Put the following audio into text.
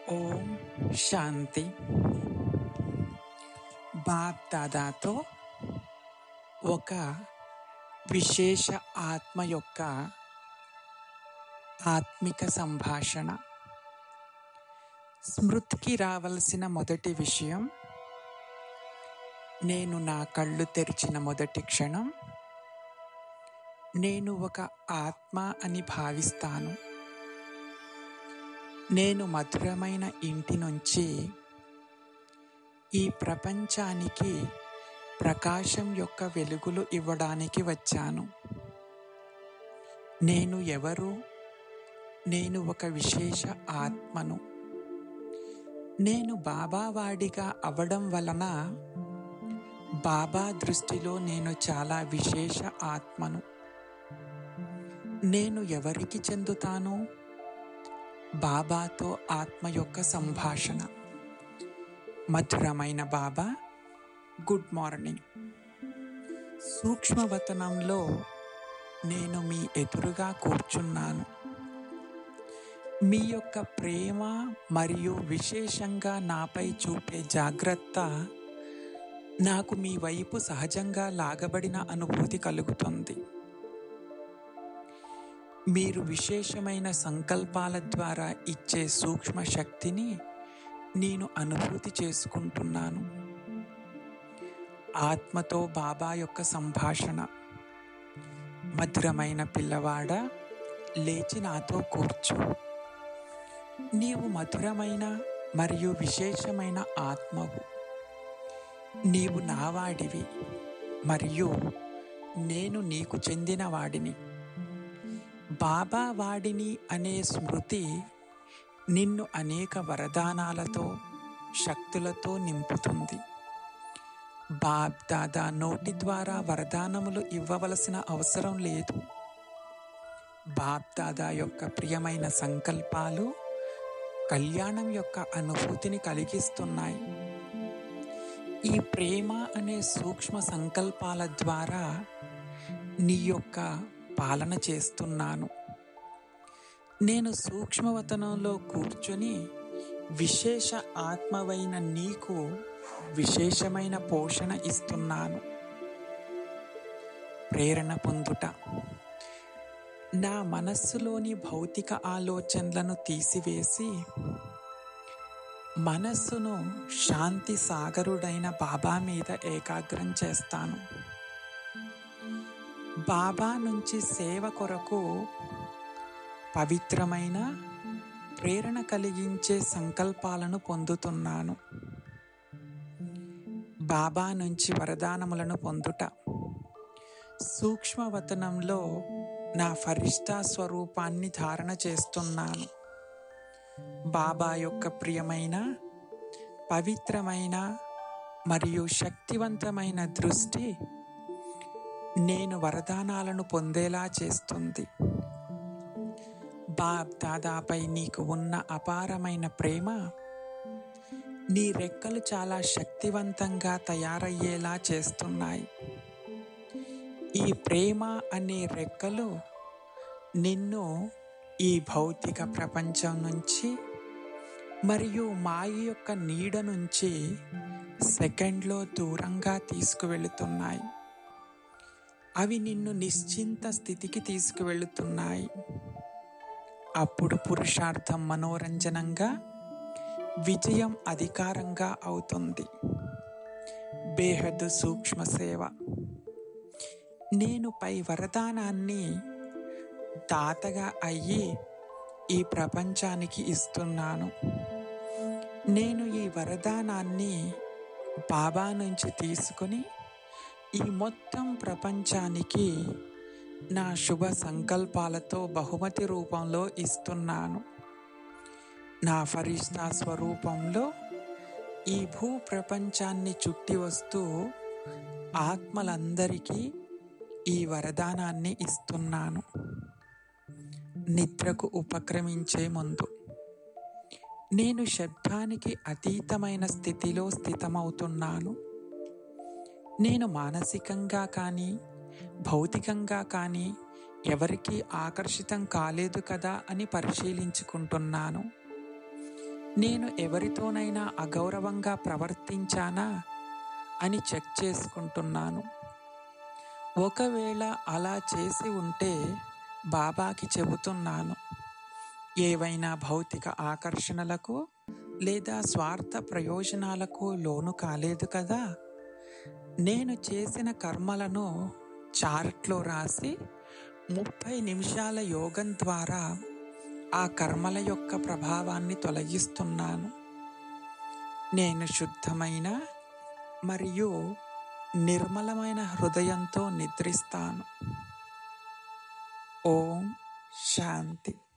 ఓం శాంతి బాప్ దాదాతో ఒక విశేష ఆత్మ యొక్క ఆత్మిక సంభాషణ స్మృతికి రావలసిన మొదటి విషయం నేను నా కళ్ళు తెరిచిన మొదటి క్షణం నేను ఒక ఆత్మ అని భావిస్తాను నేను మధురమైన ఇంటి నుంచి ఈ ప్రపంచానికి ప్రకాశం యొక్క వెలుగులు ఇవ్వడానికి వచ్చాను నేను ఎవరు నేను ఒక విశేష ఆత్మను నేను బాబావాడిగా అవడం వలన బాబా దృష్టిలో నేను చాలా విశేష ఆత్మను నేను ఎవరికి చెందుతాను బాబాతో ఆత్మ యొక్క సంభాషణ మధురమైన బాబా గుడ్ మార్నింగ్ సూక్ష్మవతనంలో నేను మీ ఎదురుగా కూర్చున్నాను మీ యొక్క ప్రేమ మరియు విశేషంగా నాపై చూపే జాగ్రత్త నాకు మీ వైపు సహజంగా లాగబడిన అనుభూతి కలుగుతుంది మీరు విశేషమైన సంకల్పాల ద్వారా ఇచ్చే సూక్ష్మ శక్తిని నేను అనుభూతి చేసుకుంటున్నాను ఆత్మతో బాబా యొక్క సంభాషణ మధురమైన పిల్లవాడ లేచి నాతో కూర్చో నీవు మధురమైన మరియు విశేషమైన ఆత్మవు నీవు నావాడివి మరియు నేను నీకు చెందిన వాడిని బాబా వాడిని అనే స్మృతి నిన్ను అనేక వరదానాలతో శక్తులతో నింపుతుంది బాబ్ దాదా నోటి ద్వారా వరదానములు ఇవ్వవలసిన అవసరం లేదు బాబ్ దాదా యొక్క ప్రియమైన సంకల్పాలు కళ్యాణం యొక్క అనుభూతిని కలిగిస్తున్నాయి ఈ ప్రేమ అనే సూక్ష్మ సంకల్పాల ద్వారా నీ యొక్క పాలన చేస్తున్నాను నేను సూక్ష్మవతనంలో కూర్చొని విశేష ఆత్మవైన నీకు విశేషమైన పోషణ ఇస్తున్నాను ప్రేరణ పొందుట నా మనస్సులోని భౌతిక ఆలోచనలను తీసివేసి మనస్సును శాంతి సాగరుడైన బాబా మీద ఏకాగ్రం చేస్తాను బాబా నుంచి సేవ కొరకు పవిత్రమైన ప్రేరణ కలిగించే సంకల్పాలను పొందుతున్నాను బాబా నుంచి వరదానములను పొందుట సూక్ష్మవతనంలో నా ఫరిష్తా స్వరూపాన్ని ధారణ చేస్తున్నాను బాబా యొక్క ప్రియమైన పవిత్రమైన మరియు శక్తివంతమైన దృష్టి నేను వరదానాలను పొందేలా చేస్తుంది బాబ్ దాదాపై నీకు ఉన్న అపారమైన ప్రేమ నీ రెక్కలు చాలా శక్తివంతంగా తయారయ్యేలా చేస్తున్నాయి ఈ ప్రేమ అనే రెక్కలు నిన్ను ఈ భౌతిక ప్రపంచం నుంచి మరియు మాయ యొక్క నీడ నుంచి సెకండ్లో దూరంగా తీసుకువెళుతున్నాయి అవి నిన్ను నిశ్చింత స్థితికి తీసుకువెళుతున్నాయి అప్పుడు పురుషార్థం మనోరంజనంగా విజయం అధికారంగా అవుతుంది బేహద్దు సూక్ష్మ సేవ నేను పై వరదానాన్ని దాతగా అయ్యి ఈ ప్రపంచానికి ఇస్తున్నాను నేను ఈ వరదానాన్ని బాబా నుంచి తీసుకుని ఈ మొత్తం ప్రపంచానికి నా శుభ సంకల్పాలతో బహుమతి రూపంలో ఇస్తున్నాను నా ఫరిష్తా స్వరూపంలో ఈ భూ ప్రపంచాన్ని చుట్టి వస్తూ ఆత్మలందరికీ ఈ వరదానాన్ని ఇస్తున్నాను నిద్రకు ఉపక్రమించే ముందు నేను శబ్దానికి అతీతమైన స్థితిలో స్థితమవుతున్నాను నేను మానసికంగా కానీ భౌతికంగా కానీ ఎవరికీ ఆకర్షితం కాలేదు కదా అని పరిశీలించుకుంటున్నాను నేను ఎవరితోనైనా అగౌరవంగా ప్రవర్తించానా అని చెక్ చేసుకుంటున్నాను ఒకవేళ అలా చేసి ఉంటే బాబాకి చెబుతున్నాను ఏవైనా భౌతిక ఆకర్షణలకు లేదా స్వార్థ ప్రయోజనాలకు లోను కాలేదు కదా నేను చేసిన కర్మలను చార్ట్లో రాసి ముప్పై నిమిషాల యోగం ద్వారా ఆ కర్మల యొక్క ప్రభావాన్ని తొలగిస్తున్నాను నేను శుద్ధమైన మరియు నిర్మలమైన హృదయంతో నిద్రిస్తాను ఓం శాంతి